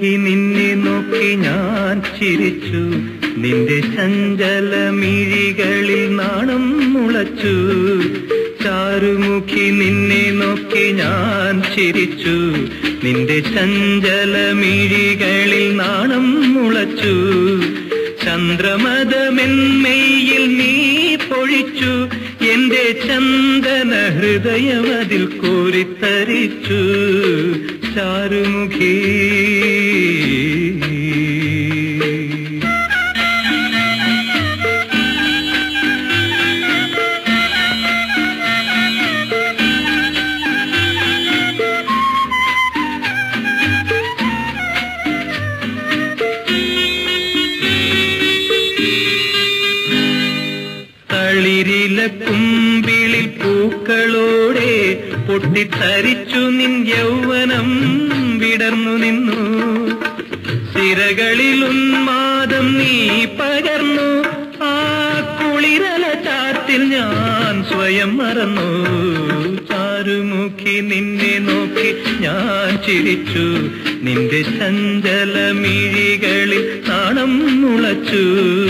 ചാരുമുഖി നിന്നെ നോക്കി ഞാൻ ചിരിച്ചു നിന്റെ ചഞ്ചല മിഴികളിൽ നാണം മുളച്ചു ചാരുമുഖി നിന്നെ നോക്കി ഞാൻ ചിരിച്ചു നിന്റെ ചഞ്ചല മിഴികളിൽ നാണം മുളച്ചു ചന്ദ്രമതമെന്മയിൽ നീ പൊഴിച്ചു എന്റെ ചന്ദന ഹൃദയം അതിൽ കോരിത്തരിച്ചു ചാരുമുഖി തളിരില കുമ്പിളിൽ പൂക്കളോടെ പൊട്ടിത്തരിച്ചു നിൻ യൗവനം വിടർന്നു നിന്നു സിരകളിൽ ഉന്മാദം നീ പകർന്നു ആ കുളിരല ചാത്തിൽ ഞാൻ സ്വയം മറന്നു ചാരുമുഖി നിന്നെ നോക്കി ഞാൻ ചിരിച്ചു നിന്റെ ചഞ്ചല മിഴികളിൽ നാണം മുളച്ചു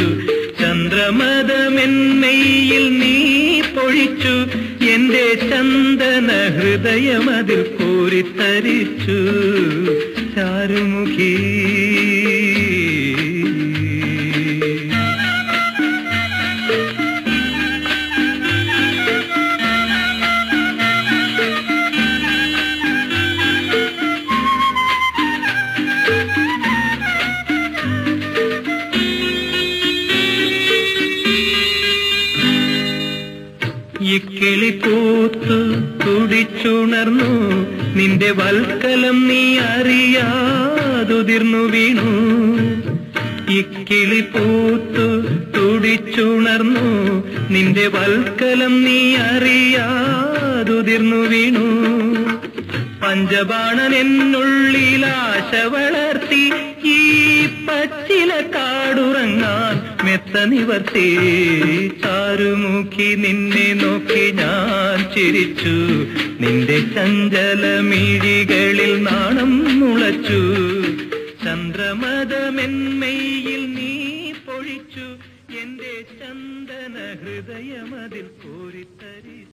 ചന്ദ്രമതമെന്നയിൽ നീ പൊഴിച്ചു എന്റെ ചന്ദന ഹൃദയം അതിൽ കോരിത്തരിച്ചു ചാരുമുഖി ഇക്കിളി പൂത്തു തുടിച്ചുണർന്നു നിന്റെ വൽക്കലം നീ അറിയാതുതിർന്നു വീണു ഇക്കിളി പൂത്തു തുടിച്ചുണർന്നു നിന്റെ വൽക്കലം നീ അറിയാതുതിർന്നു വീണു പഞ്ചബാണൻ എന്നുള്ളിൽ ആശ വളർത്തി ഈ പച്ചില കാടുറങ്ങാൻ മെത്ത നിവർത്തി ചാരുമുഖി നിന്നെ നോക്കി ഞാൻ ചിരിച്ചു നിന്റെ ചഞ്ചല മിഴികളിൽ നാണം മുളച്ചു ചന്ദ്രമതമെന്മയിൽ നീ പൊഴിച്ചു എന്റെ ചന്ദന ഹൃദയമതിൽ കോരിത്തരി